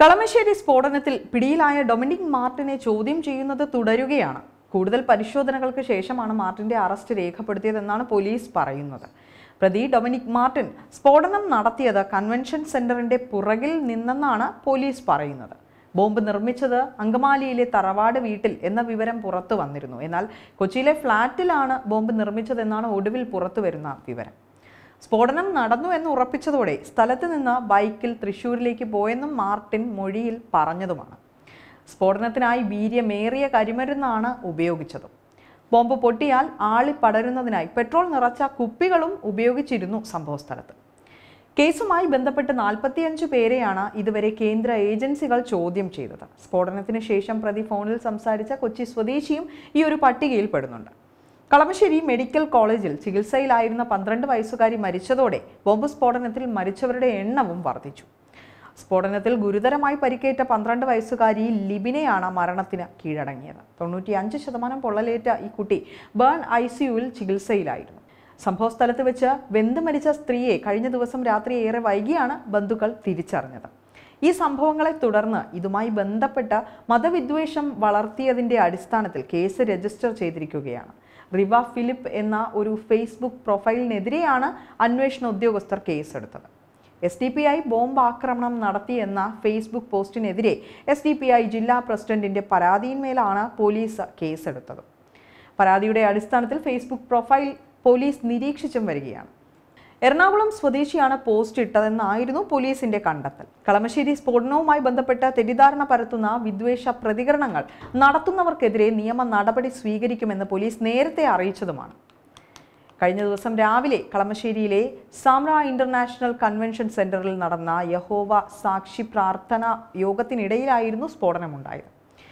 കളമശ്ശേരി സ്ഫോടനത്തിൽ പിടിയിലായ ഡൊമിനിക് മാർട്ടിനെ ചോദ്യം ചെയ്യുന്നത് തുടരുകയാണ് കൂടുതൽ പരിശോധനകൾക്ക് ശേഷമാണ് മാർട്ടിന്റെ അറസ്റ്റ് രേഖപ്പെടുത്തിയതെന്നാണ് പോലീസ് പറയുന്നത് പ്രതി ഡൊമിനിക് മാർട്ടിൻ സ്ഫോടനം നടത്തിയത് കൺവെൻഷൻ സെന്ററിന്റെ പുറകിൽ നിന്നെന്നാണ് പോലീസ് പറയുന്നത് ബോംബ് നിർമ്മിച്ചത് അങ്കമാലിയിലെ തറവാട് വീട്ടിൽ എന്ന വിവരം പുറത്തു വന്നിരുന്നു എന്നാൽ കൊച്ചിയിലെ ഫ്ളാറ്റിലാണ് ബോംബ് നിർമ്മിച്ചതെന്നാണ് ഒടുവിൽ പുറത്തു വരുന്ന വിവരം സ്ഫോടനം നടന്നു എന്ന് ഉറപ്പിച്ചതോടെ സ്ഥലത്ത് നിന്ന് ബൈക്കിൽ തൃശൂരിലേക്ക് പോയെന്നും മാർട്ടിൻ മൊഴിയിൽ പറഞ്ഞതുമാണ് സ്ഫോടനത്തിനായി വീര്യമേറിയ കരിമരുന്നാണ് ഉപയോഗിച്ചതും ബോംബ് പൊട്ടിയാൽ ആളി പടരുന്നതിനായി പെട്രോൾ നിറച്ച കുപ്പികളും ഉപയോഗിച്ചിരുന്നു സംഭവസ്ഥലത്ത് കേസുമായി ബന്ധപ്പെട്ട് നാൽപ്പത്തിയഞ്ച് പേരെയാണ് ഇതുവരെ കേന്ദ്ര ഏജൻസികൾ ചോദ്യം ചെയ്തത് സ്ഫോടനത്തിന് ശേഷം പ്രതി ഫോണിൽ സംസാരിച്ച കൊച്ചി സ്വദേശിയും ഈ ഒരു പട്ടികയിൽ പെടുന്നുണ്ട് കളമശ്ശേരി മെഡിക്കൽ കോളേജിൽ ചികിത്സയിലായിരുന്ന പന്ത്രണ്ട് വയസ്സുകാരി മരിച്ചതോടെ ബോംബ് സ്ഫോടനത്തിൽ മരിച്ചവരുടെ എണ്ണവും വർദ്ധിച്ചു സ്ഫോടനത്തിൽ ഗുരുതരമായി പരിക്കേറ്റ പന്ത്രണ്ട് വയസ്സുകാരി ലിബിനെയാണ് മരണത്തിന് കീഴടങ്ങിയത് തൊണ്ണൂറ്റിയഞ്ച് ശതമാനം പൊള്ളലേറ്റ ഈ കുട്ടി ബേൺ ഐ സിയുവിൽ ചികിത്സയിലായിരുന്നു സംഭവസ്ഥലത്ത് വെച്ച് വെന്ത് മരിച്ച സ്ത്രീയെ കഴിഞ്ഞ ദിവസം രാത്രി ഏറെ വൈകിയാണ് ബന്ധുക്കൾ തിരിച്ചറിഞ്ഞത് ഈ സംഭവങ്ങളെ തുടർന്ന് ഇതുമായി ബന്ധപ്പെട്ട മതവിദ്വേഷം വളർത്തിയതിന്റെ അടിസ്ഥാനത്തിൽ കേസ് രജിസ്റ്റർ ചെയ്തിരിക്കുകയാണ് റിവ ഫിലിപ്പ് എന്ന ഒരു ഫേസ്ബുക്ക് പ്രൊഫൈലിനെതിരെയാണ് അന്വേഷണ ഉദ്യോഗസ്ഥർ കേസെടുത്തത് S D P I bomb ആക്രമണം നടത്തി എന്ന ഫേസ്ബുക്ക് പോസ്റ്റിനെതിരെ എസ് ഡി പി ഐ ജില്ലാ പ്രസിഡന്റിന്റെ പരാതിയിന്മേലാണ് പോലീസ് കേസെടുത്തത് പരാതിയുടെ അടിസ്ഥാനത്തിൽ ഫേസ്ബുക്ക് പ്രൊഫൈൽ പോലീസ് നിരീക്ഷിച്ചും വരികയാണ് എറണാകുളം സ്വദേശിയാണ് പോസ്റ്റ് ഇട്ടതെന്നായിരുന്നു പോലീസിന്റെ കണ്ടെത്തൽ കളമശ്ശേരി സ്ഫോടനവുമായി ബന്ധപ്പെട്ട തെറ്റിദ്ധാരണ പരത്തുന്ന വിദ്വേഷ പ്രതികരണങ്ങൾ നടത്തുന്നവർക്കെതിരെ നിയമ നടപടി സ്വീകരിക്കുമെന്ന് പോലീസ് നേരത്തെ അറിയിച്ചതുമാണ് കഴിഞ്ഞ ദിവസം രാവിലെ കളമശ്ശേരിയിലെ സാമ്ര ഇന്റർനാഷണൽ കൺവെൻഷൻ സെന്ററിൽ നടന്ന യഹോവ സാക്ഷി പ്രാർത്ഥന യോഗത്തിനിടയിലായിരുന്നു സ്ഫോടനമുണ്ടായത്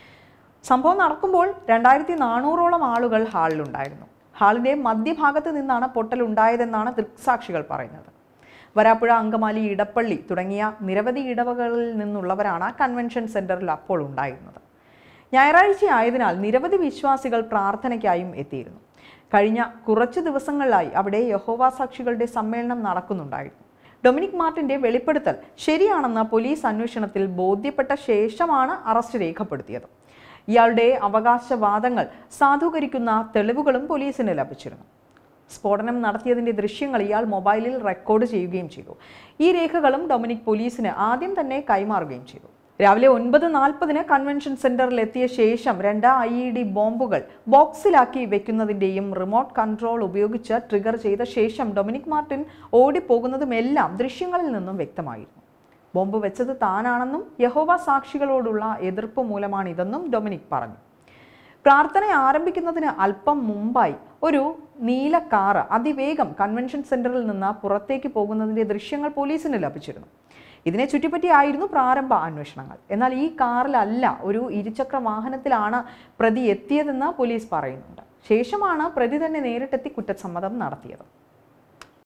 സംഭവം നടക്കുമ്പോൾ രണ്ടായിരത്തി നാനൂറോളം ആളുകൾ ഹാളിലുണ്ടായിരുന്നു ഹാളിന്റെ മധ്യഭാഗത്ത് നിന്നാണ് പൊട്ടലുണ്ടായതെന്നാണ് ദൃക്സാക്ഷികൾ പറയുന്നത് വരാപ്പുഴ അങ്കമാലി ഇടപ്പള്ളി തുടങ്ങിയ നിരവധി ഇടവകളിൽ നിന്നുള്ളവരാണ് കൺവെൻഷൻ സെന്ററിൽ അപ്പോൾ ഉണ്ടായിരുന്നത് ഞായറാഴ്ച ആയതിനാൽ നിരവധി വിശ്വാസികൾ പ്രാർത്ഥനയ്ക്കായും എത്തിയിരുന്നു കഴിഞ്ഞ കുറച്ച് ദിവസങ്ങളിലായി അവിടെ യഹോവ സാക്ഷികളുടെ സമ്മേളനം നടക്കുന്നുണ്ടായിരുന്നു ഡൊമിനിക് മാർട്ടിന്റെ വെളിപ്പെടുത്തൽ ശരിയാണെന്ന പോലീസ് അന്വേഷണത്തിൽ ബോധ്യപ്പെട്ട ശേഷമാണ് അറസ്റ്റ് രേഖപ്പെടുത്തിയത് ഇയാളുടെ അവകാശവാദങ്ങൾ സാധൂകരിക്കുന്ന തെളിവുകളും പോലീസിന് ലഭിച്ചിരുന്നു സ്ഫോടനം നടത്തിയതിന്റെ ദൃശ്യങ്ങൾ ഇയാൾ മൊബൈലിൽ റെക്കോർഡ് ചെയ്യുകയും ചെയ്തു ഈ രേഖകളും ഡൊമിനിക് പോലീസിന് ആദ്യം തന്നെ കൈമാറുകയും ചെയ്തു രാവിലെ ഒൻപത് നാൽപ്പതിന് കൺവെൻഷൻ സെന്ററിൽ എത്തിയ ശേഷം രണ്ട് ഐ ഇ ഡി ബോംബുകൾ ബോക്സിലാക്കി വെക്കുന്നതിന്റെയും റിമോട്ട് കൺട്രോൾ ഉപയോഗിച്ച് ട്രിഗർ ചെയ്ത ശേഷം ഡൊമിനിക് മാർട്ടിൻ ഓടിപ്പോകുന്നതുമെല്ലാം ദൃശ്യങ്ങളിൽ നിന്നും വ്യക്തമായിരുന്നു ബോംബ് വെച്ചത് താനാണെന്നും യഹോവ സാക്ഷികളോടുള്ള എതിർപ്പ് മൂലമാണിതെന്നും ഡൊമിനിക് പറഞ്ഞു പ്രാർത്ഥന ആരംഭിക്കുന്നതിന് അല്പം മുമ്പായി ഒരു നീല കാറ് അതിവേഗം കൺവെൻഷൻ സെന്ററിൽ നിന്ന് പുറത്തേക്ക് പോകുന്നതിന്റെ ദൃശ്യങ്ങൾ പോലീസിന് ലഭിച്ചിരുന്നു ഇതിനെ ചുറ്റിപ്പറ്റിയായിരുന്നു പ്രാരംഭ അന്വേഷണങ്ങൾ എന്നാൽ ഈ കാറിലല്ല ഒരു ഇരുചക്ര വാഹനത്തിലാണ് പ്രതി എത്തിയതെന്ന് പോലീസ് പറയുന്നുണ്ട് ശേഷമാണ് പ്രതി തന്നെ നേരിട്ടെത്തി കുറ്റസമ്മതം നടത്തിയത്